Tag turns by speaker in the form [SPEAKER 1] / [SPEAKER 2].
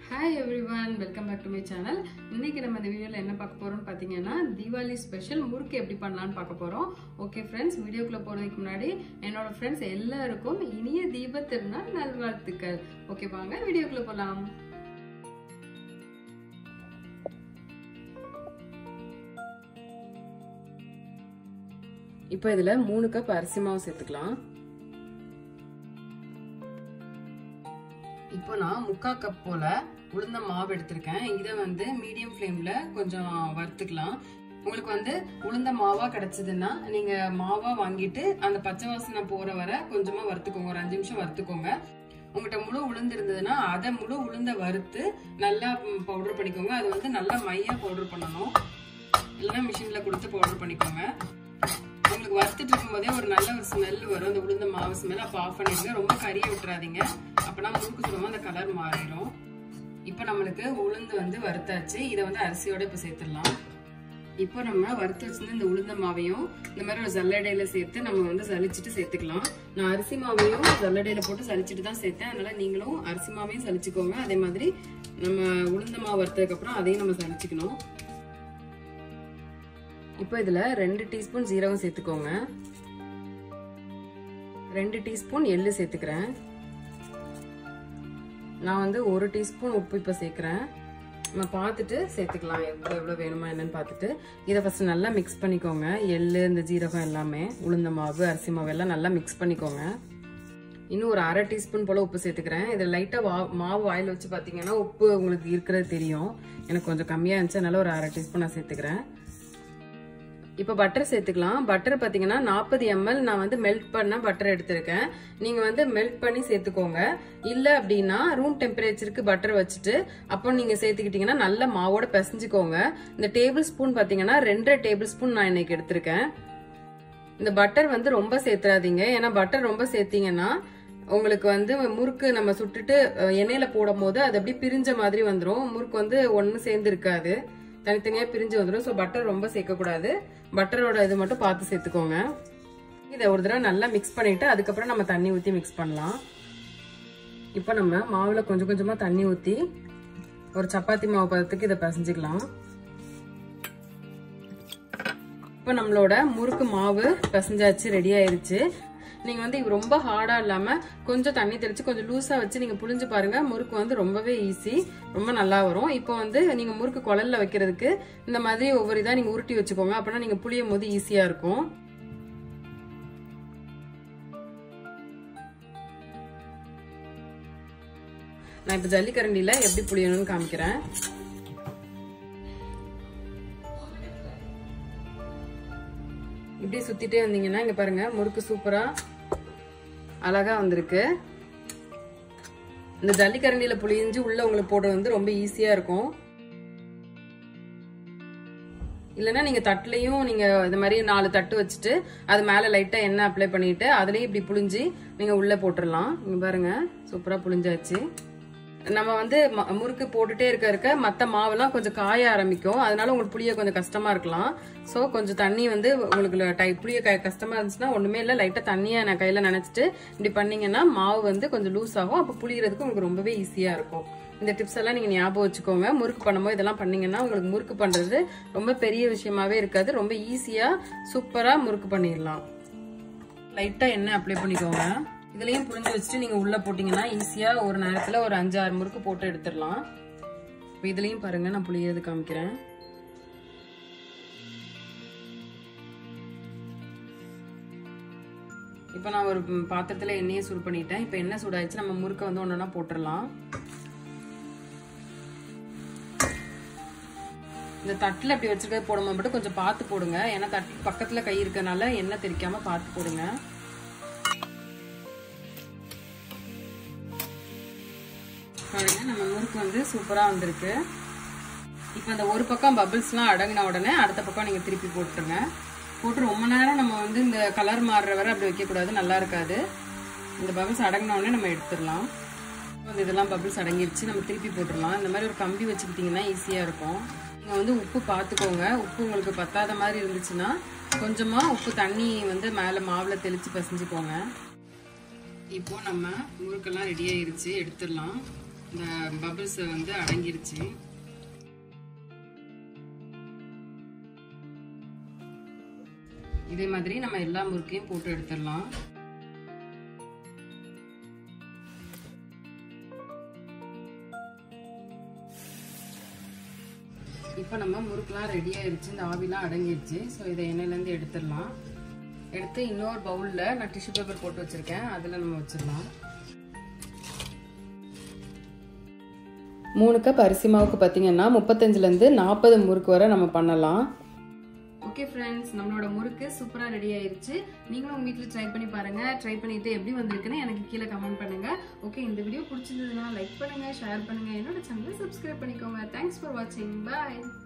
[SPEAKER 1] hi everyone welcome back to my channel இன்னைக்கு நம்ம இந்த வீடியோவில் என்ன பார்க்க போறோம்னு பார்த்தீங்கன்னா தீபாவளி ஸ்பெஷல் முறுக்கு எப்படி பண்ணலாம்னு பார்க்க போறோம் ஓகே ஃப்ரெண்ட்ஸ் வீடியோக்குள்ள போறதுக்கு முன்னாடி என்னோட ஃப்ரெண்ட்ஸ் எல்லாருக்கும் இனிய தீப திருநாள் நல்வாழ்த்துக்கள் ஓகே வாங்க வீடியோக்குள்ள போகலாம் இப்போ இதுல மூணு கப் அரிசி மாவு சேர்த்துக்கலாம் இப்போ நான் முக்கா கப் போல உளுந்த மாவு எடுத்திருக்கேன் இதை வந்து மீடியம் ஃப்ளேம்ல கொஞ்சம் வறுத்துக்கலாம் உங்களுக்கு வந்து உளுந்த மாவா கிடைச்சதுன்னா நீங்க மாவா வாங்கிட்டு அந்த பச்சை வாசனை போற வரை கொஞ்சமா வறுத்துக்கோங்க ஒரு அஞ்சு நிமிஷம் வறுத்துக்கோங்க உங்கள்கிட்ட முழு உளுந்து இருந்ததுன்னா அதை முழு உளுந்த வறுத்து நல்லா பவுடர் பண்ணிக்கோங்க அது வந்து நல்லா மையா பவுடர் பண்ணணும் இல்லைன்னா மிஷின்ல கொடுத்து பவுடர் பண்ணிக்கோங்க உங்களுக்கு வறுத்துட்டு இருக்கும்போதே ஒரு நல்ல ஒரு ஸ்மெல் வரும் அந்த உளுந்த மாவு ஸ்மெல் அப்போ ஆஃப் பண்ணிடுங்க ரொம்ப கறியை விட்டுறாதீங்க அப்பனா முறுக்கு சுடும்போது அந்த கலர் மாறிடும் இப்போ நம்மளுக்கு உளுந்து வந்து வறுத்தாச்சு இதை வந்து அரிசியோட இப்போ சேர்த்துடலாம் இப்போ நம்ம வறுத்து வச்சிருந்த இந்த உளுந்த மாவையும் இந்த மாதிரி ஒரு ஜல்லடையில சேர்த்து நம்ம வந்து சலிச்சுட்டு சேர்த்துக்கலாம் நான் அரிசி மாவையும் ஜல்லடையில போட்டு சலிச்சுட்டு தான் சேர்த்தேன் அதனால நீங்களும் அரிசி மாவையும் சலிச்சுக்கோங்க அதே மாதிரி நம்ம உளுந்த மாவு வறுத்ததுக்கு அப்புறம் அதையும் நம்ம சலிச்சுக்கணும் இப்போ இதுல ரெண்டு டீஸ்பூன் ஜீரகம் சேர்த்துக்கோங்க ரெண்டு டீஸ்பூன் எள்ளு சேர்த்துக்கிறேன் நான் வந்து ஒரு டீஸ்பூன் உப்பு இப்போ சேர்க்குறேன் நம்ம பார்த்துட்டு சேர்த்துக்கலாம் எவ்வளோ எவ்வளோ வேணுமா என்னன்னு பார்த்துட்டு இதை ஃபஸ்ட்டு நல்லா மிக்ஸ் பண்ணிக்கோங்க எள்ளு இந்த ஜீரகம் எல்லாமே உளுந்த மாவு அரிசி மாவு எல்லாம் நல்லா மிக்ஸ் பண்ணிக்கோங்க இன்னும் ஒரு அரை டீஸ்பூன் போல் உப்பு சேர்த்துக்கிறேன் இதில் லைட்டாக வா மாவு வாயில் வச்சு பார்த்தீங்கன்னா உப்பு உங்களுக்கு இருக்கிறது தெரியும் எனக்கு கொஞ்சம் கம்மியாக இருந்துச்சு அதனால ஒரு அரை டீஸ்பூன் நான் சேர்த்துக்கிறேன் இப்போ பட்டர் சேர்த்துக்கலாம் பட்டர் பார்த்தீங்கன்னா நாற்பது எம்எல் நான் வந்து மெல்ட் பண்ண பட்டர் எடுத்திருக்கேன் நீங்கள் வந்து மெல்ட் பண்ணி சேர்த்துக்கோங்க இல்லை அப்படின்னா ரூம் டெம்பரேச்சருக்கு பட்டர் வச்சுட்டு அப்போ நீங்கள் சேர்த்துக்கிட்டீங்கன்னா நல்ல மாவோட பிசைஞ்சுக்கோங்க இந்த டேபிள் ஸ்பூன் பார்த்தீங்கன்னா ரெண்டரை டேபிள் ஸ்பூன் நான் இன்னைக்கு எடுத்திருக்கேன் இந்த பட்டர் வந்து ரொம்ப சேர்த்துறாதீங்க ஏன்னா பட்டர் ரொம்ப சேர்த்தீங்கன்னா உங்களுக்கு வந்து முறுக்கு நம்ம சுட்டுட்டு எண்ணெயில போடும் போது அது அப்படியே பிரிஞ்ச மாதிரி வந்துடும் முறுக்கு வந்து ஒன்று சேர்ந்து இருக்காது தனித்தனியாக பிரிஞ்சு வந்துடும் ஸோ பட்டர் ரொம்ப சேர்க்கக்கூடாது பட்டரோட இது மட்டும் பார்த்து சேர்த்துக்கோங்க இதை ஒரு தடவை நல்லா மிக்ஸ் பண்ணிட்டு அதுக்கப்புறம் நம்ம தண்ணி ஊற்றி மிக்ஸ் பண்ணலாம் இப்போ நம்ம மாவில் கொஞ்சம் கொஞ்சமாக தண்ணி ஊற்றி ஒரு சப்பாத்தி மாவு பதத்துக்கு இதை பிசைஞ்சிக்கலாம் இப்போ நம்மளோட முறுக்கு மாவு பிசைஞ்சாச்சு ரெடி ஆயிருச்சு நீங்கள் வந்து ரொம்ப ஹார்டாக இல்லாமல் கொஞ்சம் தண்ணி தெளித்து கொஞ்சம் லூஸாக வச்சு நீங்கள் புளிஞ்சு பாருங்கள் முறுக்கு வந்து ரொம்பவே ஈஸி ரொம்ப நல்லா வரும் இப்போ வந்து நீங்கள் முறுக்கு குழல்ல வைக்கிறதுக்கு இந்த மாதிரி ஒவ்வொரு இதாக நீங்கள் உருட்டி வச்சுக்கோங்க அப்படின்னா நீங்கள் புளியும் போது ஈஸியாக இருக்கும் நான் இப்போ ஜல்லிக்கரண்டியில் எப்படி புளியணும்னு காமிக்கிறேன் இப்படி சுத்திட்டே வந்தீங்கன்னா இங்க பாருங்க முறுக்கு சூப்பரா அழகா வந்திருக்கு இந்த ஜல்லிக்கரண்டியில புளிஞ்சு உள்ள உங்களுக்கு போடுறது வந்து ரொம்ப ஈஸியா இருக்கும் இல்லைன்னா நீங்க தட்டுலையும் நீங்க இந்த மாதிரி நாலு தட்டு வச்சுட்டு அது மேல லைட்டா எண்ணெய் அப்ளை பண்ணிட்டு அதுலயும் இப்படி புளிஞ்சு நீங்க உள்ள போட்டுடலாம் இங்க பாருங்க சூப்பரா புளிஞ்சாச்சு நம்ம வந்து முறுக்கு போட்டுட்டே இருக்க இருக்க மற்ற மாவெல்லாம் கொஞ்சம் காய ஆரம்பிக்கும் அதனால உங்களுக்கு புளிய கொஞ்சம் கஷ்டமா இருக்கலாம் ஸோ கொஞ்சம் தண்ணி வந்து உங்களுக்கு டை புளிய கஷ்டமா இருந்துச்சுன்னா ஒண்ணுமே இல்லை லைட்டா தண்ணியை நான் கையில நினைச்சிட்டு இப்படி பண்ணீங்கன்னா மாவு வந்து கொஞ்சம் லூஸ் ஆகும் அப்போ புளியறதுக்கு உங்களுக்கு ரொம்பவே ஈஸியா இருக்கும் இந்த டிப்ஸ் எல்லாம் நீங்க ஞாபகம் வச்சுக்கோங்க முறுக்கு பண்ணும்போது இதெல்லாம் பண்ணீங்கன்னா உங்களுக்கு முறுக்கு பண்றது ரொம்ப பெரிய விஷயமாவே இருக்காது ரொம்ப ஈஸியா சூப்பரா முறுக்கு பண்ணிடலாம் லைட்டா எண்ணெய் அப்ளை பண்ணிக்கோங்க இதுலயும் புரிஞ்சு வச்சுட்டு நீங்க உள்ள போட்டீங்கன்னா ஈஸியா ஒரு நேரத்துல ஒரு அஞ்சு ஆறு முறுக்கு போட்டு எடுத்துடலாம் இப்போ இதுலயும் பாருங்க நான் புளியது காமிக்கிறேன் இப்போ நான் ஒரு பாத்திரத்துல எண்ணெயை சூடு பண்ணிட்டேன் இப்போ எண்ணெய் சூடாயிடுச்சு நம்ம முறுக்க வந்து ஒன்றா போட்டுடலாம் இந்த தட்டில் இப்படி வச்சிருக்கிறது போடும்போது மட்டும் கொஞ்சம் பார்த்து போடுங்க ஏன்னா தட்டு பக்கத்தில் கை இருக்கனால எண்ணெய் தெரிக்காம பார்த்து போடுங்க பாருங்க நம்ம முறுக்கு வந்து சூப்பராக வந்திருக்கு இப்போ அந்த ஒரு பக்கம் பபிள்ஸ்லாம் அடங்கின உடனே அடுத்த பக்கம் நீங்கள் திருப்பி போட்டுருங்க போட்டு ரொம்ப நேரம் நம்ம வந்து இந்த கலர் மாறுற வரை அப்படி வைக்கக்கூடாது நல்லா இருக்காது இந்த பபிள்ஸ் அடங்கின உடனே நம்ம எடுத்துடலாம் வந்து இதெல்லாம் பபிள்ஸ் அடங்கிருச்சு நம்ம திருப்பி போட்டுடலாம் இந்த மாதிரி ஒரு கம்பி வச்சுக்கிட்டிங்கன்னா ஈஸியாக இருக்கும் நீங்கள் வந்து உப்பு பார்த்துக்கோங்க உப்பு உங்களுக்கு பத்தாத மாதிரி இருந்துச்சுன்னா கொஞ்சமாக உப்பு தண்ணி வந்து மேலே மாவில் தெளித்து பசைஞ்சுக்கோங்க இப்போ நம்ம முறுக்கெல்லாம் ரெடி ஆயிருச்சு எடுத்துடலாம் இந்த பபிள்ஸ் வந்து அடங்கிருச்சு இதே மாதிரி நம்ம எல்லா முறுக்கையும் போட்டு எடுத்துடலாம் இப்போ நம்ம முறுக்குலாம் ரெடி ஆயிருச்சு இந்த ஆவிலாம் அடங்கிருச்சு ஸோ இதை எண்ணெயிலேருந்து எடுத்துடலாம் எடுத்து இன்னொரு பவுலில் நான் டிஷ்யூ பேப்பர் போட்டு வச்சுருக்கேன் அதில் நம்ம வச்சிடலாம் மூணு கப் அரிசி மாவுக்கு பார்த்தீங்கன்னா முப்பத்தஞ்சுலேருந்து நாற்பது முறுக்கு வரை நம்ம பண்ணலாம் ஓகே ஃப்ரெண்ட்ஸ் நம்மளோட முறுக்கு சூப்பராக ரெடி ஆயிருச்சு நீங்களும் உங்கள் வீட்டில் ட்ரை பண்ணி பாருங்க ட்ரை பண்ணிட்டு எப்படி வந்திருக்குன்னு எனக்கு கீழே கமெண்ட் பண்ணுங்க ஓகே இந்த வீடியோ பிடிச்சிருந்ததுன்னா லைக் பண்ணுங்க ஷேர் பண்ணுங்க என்னோட சேனலை சப்ஸ்கிரைப் பண்ணிக்கோங்க தேங்க்ஸ் ஃபார் வாட்சிங் பாய்